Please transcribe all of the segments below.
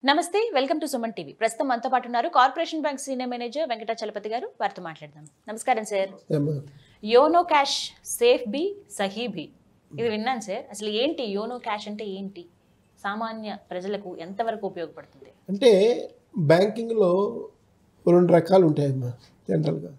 నమస్తే welcome to Suman TV ప్రస్తుతం మనతో పాటు ఉన్నారు corporation bank senior manager Venkata Chalapathi garu వారితో మాట్లాడదాం నమస్కారం సార్ ఏమ్మా? యోనో క్యాష్ సేఫ్ బి సహీ బి ఇది విన్నాను సార్ అసలు ఏంటి యోనో క్యాష్ అంటే ఏంటి సామాన్య ప్రజలకు ఎంతవరకు ఉపయోగపడుతుంది అంటే బ్యాంకింగ్లో రెండు రకాలు ఉంటాయమ్మా జనరల్గా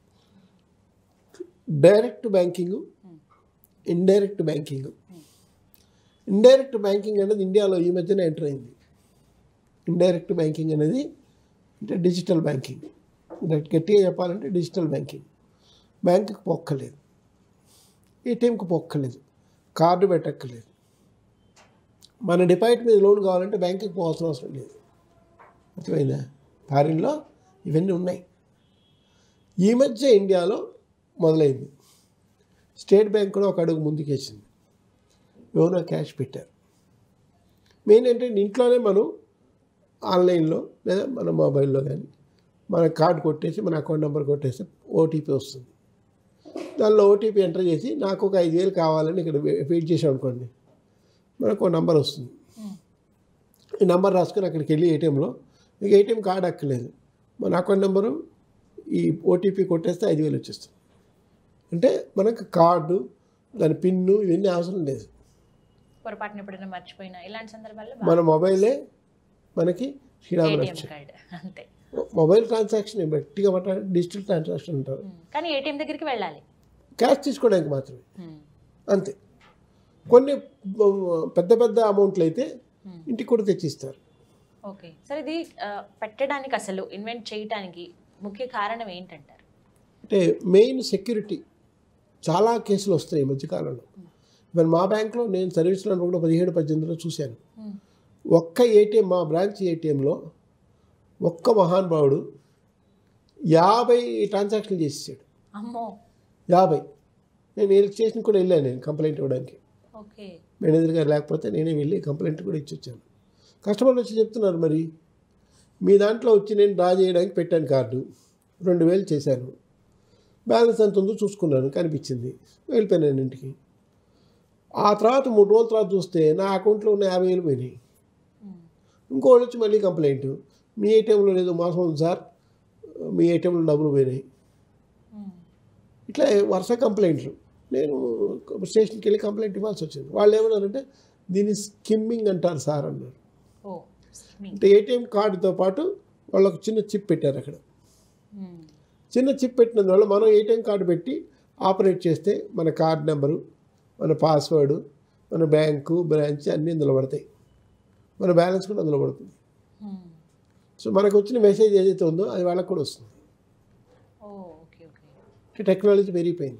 direct banking indirect banking indirect banking అనేది ఇండియాలో ఈ మధ్యన ఎంటర్ అయింది ఇండైరెక్ట్ బ్యాంకింగ్ అనేది అంటే డిజిటల్ బ్యాంకింగ్ డైరెక్ట్ గట్టిగా చెప్పాలంటే డిజిటల్ బ్యాంకింగ్ బ్యాంకుకి పొక్కలేదు ఏటీఎంకి పొక్కలేదు కార్డు పెట్టక్కర్లేదు మన డిపాజిట్ మీద లోన్ కావాలంటే బ్యాంకుకి పోవాల్సిన అవసరం లేదు అర్థమైందా ఫారిన్లో ఇవన్నీ ఉన్నాయి ఈ మధ్య ఇండియాలో మొదలైంది స్టేట్ బ్యాంక్ కూడా ఒక అడుగు ముందుకేసింది యోనో క్యాష్ పెట్టారు మెయిన్ ఏంటంటే ఇంట్లోనే మనం ఆన్లైన్లో లేదా మన మొబైల్లో కానీ మన కార్డు కొట్టేసి మన అకౌంట్ నెంబర్ కొట్టేసి ఓటీపీ వస్తుంది దానిలో ఓటీపీ ఎంటర్ చేసి నాకు ఒక ఐదు వేలు కావాలని ఇక్కడ వే- వెయిట్ చేసాం అనుకోండి మనకు ఒక నంబర్ వస్తుంది ఈ నెంబర్ రాసుకొని అక్కడికి వెళ్ళి ఏటీఎంలో మీకు ఏటీఎం కార్డు అక్కర్లేదు మన అకౌంట్ నెంబరు ఈ ఓటీపీ కొట్టేస్తే ఐదు వేలు వచ్చేస్తుంది అంటే మనకు కార్డు దాని పిన్ను ఇవన్నీ అవసరం లేదు పొరపాటున ఎప్పుడైనా మర్చిపోయినా ఇలాంటి సందర్భాల్లో మన మొబైలే మనకి శ్రీరామ ఏటీఎం రక్ష కార్డ్ అంతే మొబైల్ ట్రాన్సాక్షన్ గట్టిగా పట్టాలి డిజిటల్ ట్రాన్సాక్షన్ అంటారు ఉమ్. కానీ ఏటీఎం దగ్గరికి వెళ్ళాలి క్యాష్ తీసుకోవడానికి మాత్రమే ఉమ్. అంతే కొన్ని ఆ, పెద్ద పెద్ద అమౌంట్లు అయితే Hmm. ఇంటికి కూడా తెచ్చిస్తారు ఓకే సార్ ఇది ఆ, పెట్టడానికి అసలు ఇన్వెంట్ చేయడానికి ముఖ్య కారణం ఏంటంటారు అంటే మెయిన్ సెక్యూరిటీ చాలా కేసులు వస్తాయి ఈ మధ్యకాలంలో మరి మా బ్యాంక్లో నేను సర్వీస్లో కూడా పదిహేడు పద్దెనిమిదిలో చూశాను ఉమ్. ఒక్క ఏటీఎం మా బ్రాంచ్ ఏటీఎంలో ఒక్క మహానుభావుడు యాభై ట్రాన్సాక్షన్లు చేసేసాడు అమ్మో యాభై నేను వీళ్ళకి చేసిన కూడా వెళ్ళాను నేను కంప్లైంట్ ఇవ్వడానికి ఓకే మేనేజర్ గారు లేకపోతే నేనే వెళ్ళి కంప్లైంట్ కూడా ఇచ్చి వచ్చాను కస్టమర్లు వచ్చి చెప్తున్నారు మరి మీ దాంట్లో వచ్చి నేను డ్రా చేయడానికి పెట్టాను కార్డు రెండు వేలు చేశాను బ్యాలెన్స్ ఎంత ఉందో చూసుకున్నాను కనిపించింది వెళ్ళిపోయాను ఇంటికి ఆ తర్వాత మూడు రోజుల తర్వాత చూస్తే నా అకౌంట్లో ఉన్న యాభై వేలు పోయినాయి ఉమ్. ఇంకోళ్ళు వచ్చి మళ్ళీ కంప్లైంట్ మీ ఏటీఎంలో లేదు మోసం ఉంది సార్ మీ ఏటీఎంలో డబ్బులు పోయినాయి ఉమ్. ఇట్లా వరుస కంప్లైంట్లు నేను స్టేషన్కి వెళ్ళి కంప్లైంట్ ఇవ్వాల్సి వచ్చింది వాళ్ళు ఏమన్నారంటే దీన్ని స్కిమ్మింగ్ అంటారు సార్ అన్నారు ఓ మీ- అంటే ఏటీఎం కార్డుతో పాటు వాళ్ళు ఒక చిన్న చిప్ పెట్టారు అక్కడ ఉమ్. చిన్న చిప్ పెట్టినందువల్ల మనం ఏటీఎం కార్డు పెట్టి ఆపరేట్ చేస్తే మన కార్డ్ నెంబరు మన పాస్వర్డ్ మన బ్యాంకు బ్రాంచ్ అన్నీ అందులో పడతాయి మన బ్యాలెన్స్ కూడా అందులో పడుతుంది ఉమ్. సో మనకు వచ్చిన మెసేజ్ ఏదైతే ఉందో అది వాళ్ళకి కూడా వస్తుంది ఓ ఓకే ఓకే అంటే టెక్నాలజీ పెరిగిపోయింది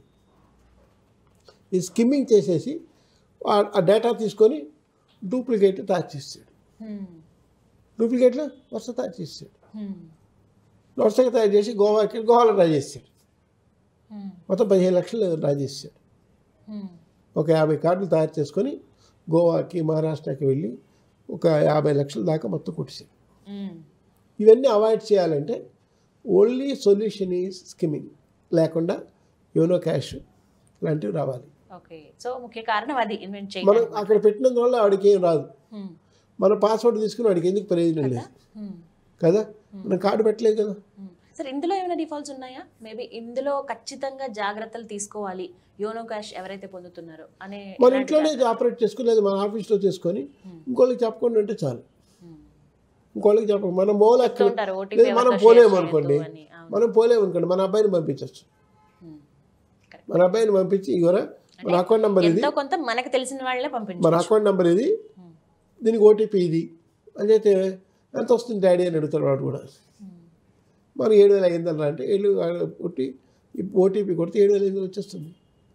ఈ స్కిమ్మింగ్ చేసేసి ఆ- ఆ డేటా తీసుకొని డూప్లికేట్ తయారు చేసాడు ఉమ్. డూప్లికేట్లో వరుస తయారు చేసాడు ఉమ్. వరుసగా తయారు చేసి గోవాకి గోవాలో డ్రా చేసాడు ఉమ్. మొత్తం పదిహేను లక్షలు డ్రా చేసాడు ఉమ్. ఒక యాభై కార్డులు తయారు చేసుకొని గోవాకి మహారాష్ట్రకి వెళ్ళి ఒక యాభై లక్షల దాకా మొత్తం కొట్టేసాడు ఉమ్. ఇవన్నీ ఇవన్నీ అవాయిడ్ చేయాలంటే ఓన్లీ సొల్యూషన్ ఈజ్ స్కిమ్మింగ్ లేకుండా యోనో క్యాష్ లాంటివి రావాలి ఓకే సో ముఖ్య కారణం అది ఇన్వెంట్ మనం చేయడం అక్కడ పెట్టినందువల్ల వాడికి ఏం రాదు ఉమ్. మన పాస్వర్డ్ తీసుకుని వాడికి ఎందుకు ప్రయోజనం లేదు ఉమ్. కదా మనం కార్డు పెట్టలేదు కదా ఉమ్. సార్ ఇందులో ఏమైనా డిఫాల్ట్స్ ఉన్నాయా మేబీ ఇందులో ఖచ్చితంగా జాగ్రత్తలు తీసుకోవాలి యోనో క్యాష్ ఎవరైతే పొందుతున్నారో అనే మన ఎలాంటి ఇంట్లోనే జాగ్రత్తలు? ఆపరేట్ చేసుకుని లేదా మన ఆఫీస్లో చేసుకొని ఉమ్. ఇంకోళ్ళకి చెప్పకుండా ఉంటే చాలు ఉమ్. ఇంకోళ్ళకి చెప్పక మనం పోలే చెప్తూ ఉంటారు ఓటీపీ లేదు మనం ఎవరితో పోలేము share అనుకోండి చేయొద్దు అని. అవును. మనం పోలేము అనుకోండి మన అబ్బాయిని పంపించవచ్చు ఉమ్. Correct. మన అబ్బాయిని పంపించి ఇగోరా మన అకౌంట్ నెంబర్ ఇది ఎంతో కొంత మనకు తెలిసిన వాళ్ళే మన పంపించారు అకౌంట్ నెంబర్ ఇది దీనికి ఓటీపీ ఇది అని అయితే ఎంత వస్తుంది డాడీ అని అడుగుతాడు వాడు కూడా మనం ఏడు వేల ఐదు వందలు అంటే ఏళ్ళు కొట్టి ఓటీపీ కొడితే ఏడు వేల ఐదు వందలు వచ్చేస్తుంది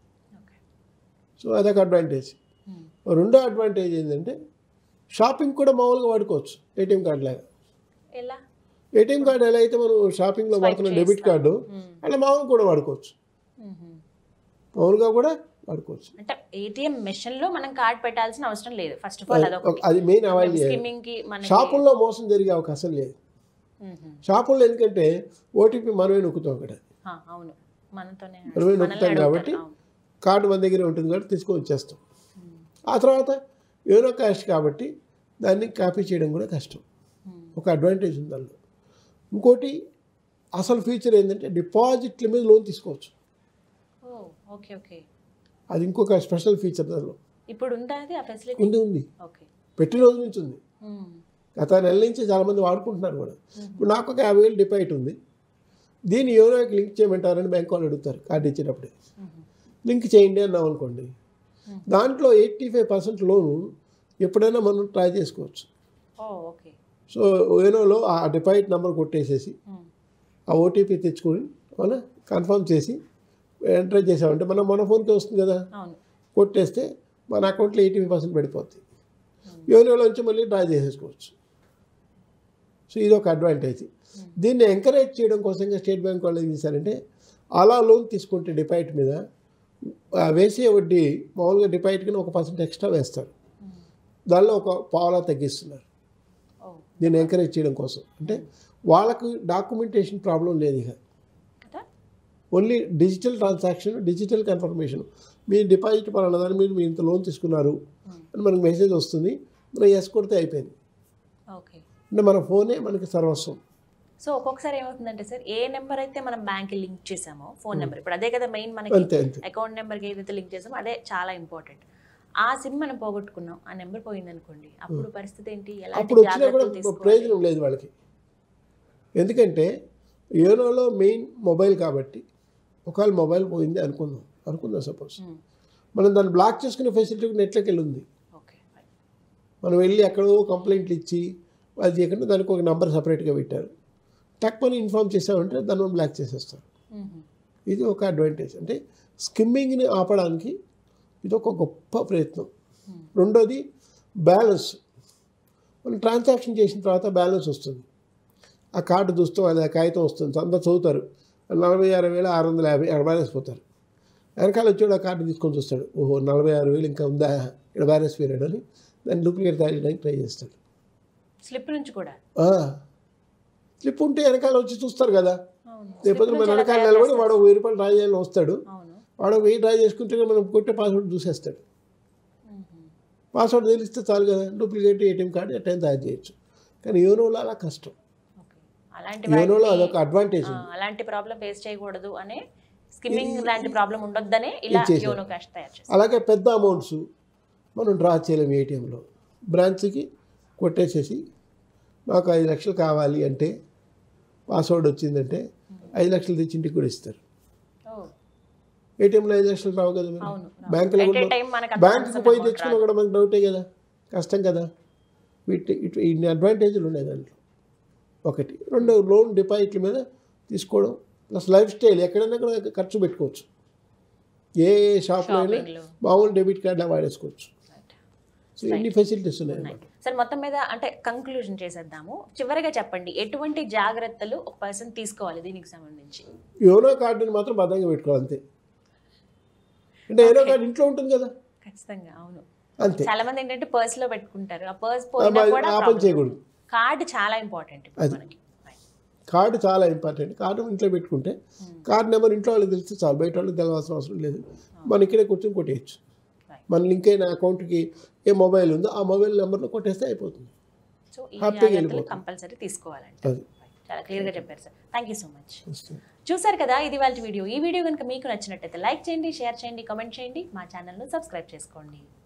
సో అదొక అడ్వాంటేజ్ రెండో అడ్వాంటేజ్ ఏంటంటే షాపింగ్ కూడా మామూలుగా వాడుకోవచ్చు ఏటీఎం కార్డు లాగా ఎలా ఏటీఎం కార్డు ఎలా అయితే మనం షాపింగ్లో వాడుతున్న డెబిట్ కార్డు అలా మామూలుగా కూడా వాడుకోవచ్చు ఉమ్. మామూలుగా కూడా వాడుకోవచ్చు అంటే ఏటీఎం మెషిన్ లో మనం కార్డ్ పెట్టాల్సిన అవసరం లేదు ఫస్ట్ ఆఫ్ ఆల్ అదొకటి అది మెయిన్ అవాయిడ్ చేయాలి స్కిమ్మింగ్ కి మనకి షాపుల్లో మోసం జరిగే అవకాశం లేదు ఉమ్. షాపుల్లో ఎందుకంటే ఓటీపీ మనమే నొక్కుతాం అక్కడ ఆ, అవును మనతోనే మనమే మనల్ని నొక్కుతాం అడుగుతారు. కాబట్టి అవును. కార్డు మన దగ్గరే ఉంటుంది కాబట్టి తీసుకొని వచ్చేస్తాం ఆ తర్వాత యోనో క్యాష్ కాబట్టి దాన్ని కాపీ చేయడం కూడా కష్టం ఒక అడ్వాంటేజ్ ఉంది దానిలో ఇంకోటి అసలు ఫీచర్ ఏంటంటే డిపాజిట్ల మీద లోన్ తీసుకోవచ్చు ఓ ఓకే ఓకే అది ఇంకొక స్పెషల్ ఫీచర్ దానిలో ఇప్పుడు ఉందా అది ఆ ఫెసిలిటీ ఉంది ఉంది ఓకే పెట్టిన రోజు నుంచి ఉంది గత నెల నుంచి చాలామంది వాడుకుంటున్నారు కూడా ఇప్పుడు నాకు ఒక యాభై వేలు డిపాజిట్ ఉంది దీన్ని యోనోకి లింక్ చేయమంటారని బ్యాంక్ వాళ్ళు అడుగుతారు కార్డు ఇచ్చేటప్పుడే లింక్ చేయండి అన్నాం అనుకోండి దాంట్లో ఎయిటీ ఫైవ్ పర్సెంట్ లోను ఎప్పుడైనా మనం ట్రై చేసుకోవచ్చు ఓ ఓకే సో యోనోలో ఆ డిపాజిట్ నెంబర్ కొట్టేసేసి ఆ ఓటీపీ తెచ్చుకొని అవునా కన్ఫర్మ్ చేసి ఎంటర్ చేసామంటే మనం మన ఫోన్కి వస్తుంది కదా అవును కొట్టేస్తే మన అకౌంట్లో ఎయిటీ పర్సెంట్ పడిపోద్ది యోనోలోంచి మళ్ళీ డ్రా చేసేసుకోవచ్చు సో ఇది ఒక అడ్వాంటేజ్ దీన్ని ఎంకరేజ్ చేయడం కోసంగా స్టేట్ బ్యాంక్ వాళ్ళు ఏం చేశారంటే అలా లోన్ తీసుకుంటే డిపాజిట్ మీద ఆ వేసే వడ్డీ మామూలుగా డిపాజిట్ కింద ఒక పర్సెంట్ ఎక్స్ట్రా వేస్తారు దానిలో ఒక పావులా తగ్గిస్తున్నారు ఓ దీన్ని ఎంకరేజ్ చేయడం కోసం అంటే వాళ్ళకు డాక్యుమెంటేషన్ ప్రాబ్లం లేదు ఇక కదా only digital transaction digital confirmation మీ డిపాజిట్ పలానా దాన్ని మీరు మీరు ఇంత లోన్ తీసుకున్నారు అని మనకు మెసేజ్ వస్తుంది మనం ఎస్ కొడితే అయిపోయింది ఓకే అంటే మన ఫోనే మనకి సర్వస్వం సో ఒక్కొక్కసారి ఏమవుతుందంటే సార్ ఏ నెంబర్ అయితే మనం బ్యాంక్ లింక్ చేసామో ఫోన్ నెంబర్ ఇప్పుడు అదే కదా మెయిన్ మనకి అంతే అంతే అకౌంట్ నెంబర్కి ఏదైతే లింక్ చేసామో అదే చాలా ఇంపార్టెంట్ ఆ సిమ్ మనం పోగొట్టుకున్నాం ఆ నెంబర్ పోయింది అనుకోండి అప్పుడు పరిస్థితి ఏంటి ఎలాంటి అప్పుడు వచ్చినా కూడా జాగ్రత్తలు తీసుకోవాలి ప్రయోజనం లేదు వాళ్ళకి ఎందుకంటే యోనోలో మెయిన్ మొబైల్ కాబట్టి ఒకవేళ మొబైల్ పోయింది అనుకుందాం అనుకుందాం సపోజ్ Hmm. మనం దాన్ని బ్లాక్ చేసుకునే ఫెసిలిటీ నెట్లోకి వెళ్ళి ఉంది ఓకే మనం వెళ్ళి ఎక్కడో కంప్లైంట్లు ఇచ్చి అది చేయకుండా దానికి ఒక నెంబర్ సపరేట్గా పెట్టారు టక్మని ఇన్ఫామ్ చేసామంటే దాన్ని మనం బ్లాక్ చేసేస్తారు ఇది ఒక అడ్వాంటేజ్ అంటే స్కిమ్మింగ్ని ఆపడానికి ఇది ఒక గొప్ప ప్రయత్నం రెండోది బ్యాలెన్స్ మనం ట్రాన్సాక్షన్ చేసిన తర్వాత బ్యాలెన్స్ వస్తుంది ఆ కార్డు చూస్తాం అది ఆ కాగితం వస్తుంది అంతా చదువుతారు నలభై ఆరు వేల ఆరు వందల యాభై ఆడ బ్యాలెన్స్ పోతారు వెనకాల వచ్చాడు ఆ కార్డు తీసుకొని చూస్తాడు ఓహో నలభై ఆరు వేలు ఇంకా ఉందా ఇక్కడ బ్యాలెన్స్ పీరియడ్ అని దాన్ని డూప్లికేట్ తయారు ట్రై చేస్తాడు స్లిప్ నుంచి కూడా స్లిప్ ఉంటే వెనకాల వచ్చి చూస్తారు కదా అవును లేకపోతే మన వెనకాల నిలబడి వాడు ఒక వెయ్యి రూపాయలు డ్రా చేయాలని వస్తాడు అవును వాడు ఒక వెయ్యి డ్రా చేసుకుంటే మనం కొట్టే పాస్వర్డ్ చూసేస్తాడు పాస్వర్డ్ తెలిస్తే చాలు కదా డూప్లికేట్ ఏటీఎం కార్డు ఎట్టైనా తయారు చేయొచ్చు కానీ యోనోలో అలా కష్టం ఓకే అలాంటి యోనోలో వాటిని, అదొక అడ్వాంటేజ్ ఆ, అలాంటి ప్రాబ్లం ఫేస్ చేయకూడదు అనే స్కిమ్మింగ్ లాంటి ప్రాబ్లం ఉండొద్దనే ఇలా ఇచ్చేసారు. యోనో క్యాష్ తయారు చేస్తారు అలాగే పెద్ద అమౌంట్స్ మనం డ్రా చేయలేము ఏటీఎంలో బ్రాంచ్కి కొట్టేసేసి మాకు ఐదు లక్షలు కావాలి అంటే పాస్వర్డ్ వచ్చిందంటే ఐదు లక్షలు తెచ్చి ఇంటికి కూడా ఇస్తారు ఓ, ఏటీఎంలో ఐదు లక్షలు రావు కదా మరి. అవును బ్యాంకులో At a కూడా- time మనకు అంత బ్యాంకుకి అవసరం పోయి amount తెచ్చుకున్నా కూడా మనకు డౌటే కదా కష్టం కదా వీటి ఇటు ఇన్ని అడ్వాంటేజ్లు ఉన్నాయి దాంట్లో ఒకటి రెండు లోన్ డిపాజిట్ల మీద తీసుకోవడం ప్లస్ లైఫ్ స్టైల్ ఎక్కడైనా కూడా ఖర్చు పెట్టుకోవచ్చు ఏ ఏ షాప్లో అయినా Shopping లో. మామూలు డెబిట్ కార్డులా వాడేసుకోవచ్చు Right. సో ఇన్ని ఫెసిలిటీస్ ఉన్నాయి అన్నమాట సార్ మొత్తం మీద అంటే కంక్లూజన్ చేసేద్దాము చివరిగా చెప్పండి ఎటువంటి జాగ్రత్తలు ఒక పర్సన్ తీసుకోవాలి దీనికి సంబంధించి యోనో కార్డుని మాత్రం భద్రంగా పెట్టుకోవాలి అంతే అంటే యోనో కార్డు ఇంట్లో ఉంటుంది కదా ఖచ్చితంగా అవును అంతే చాలా మంది ఏంటంటే పర్స్ లో పెట్టుకుంటారు ఆ పర్స్ ఆ పోయినా బై- కూడా ఆ పని చేయకూడదు కార్డ్ చాలా ఇంపార్టెంట్ అది. మనకి Right. కార్డు చాలా ఇంపార్టెంట్ కార్డు ఇంట్లో పెట్టుకుంటే కార్డు నెంబర్ ఇంట్లో వాళ్ళకి తెలిస్తే చాలు బయట వాళ్ళకి తెలవాల్సిన అవసరం లేదు మన ఇక్కడే కూర్చొని కొట్టేయచ్చు Right. మన లింక్ అయిన అకౌంట్కి ఏ మొబైల్ ఉందో ఆ మొబైల్ నెంబర్లో కొట్టేస్తే అయిపోతుంది సో ఈ హ్యాపీగా జాగ్రత్తలు వెళ్ళిపోతుంది. కంపల్సరీ తీసుకోవాలంటే అది చాలా క్లియర్ గా చెప్పారు sir thank you so much వస్తుంది చూసారు కదా ఇది వాళ్ళ వీడియో ఈ వీడియో కనుక మీకు నచ్చినట్టయితే లైక్ చేయండి షేర్ చేయండి కామెంట్ చేయండి మా ఛానల్ను సబ్స్క్రైబ్ చేసుకోండి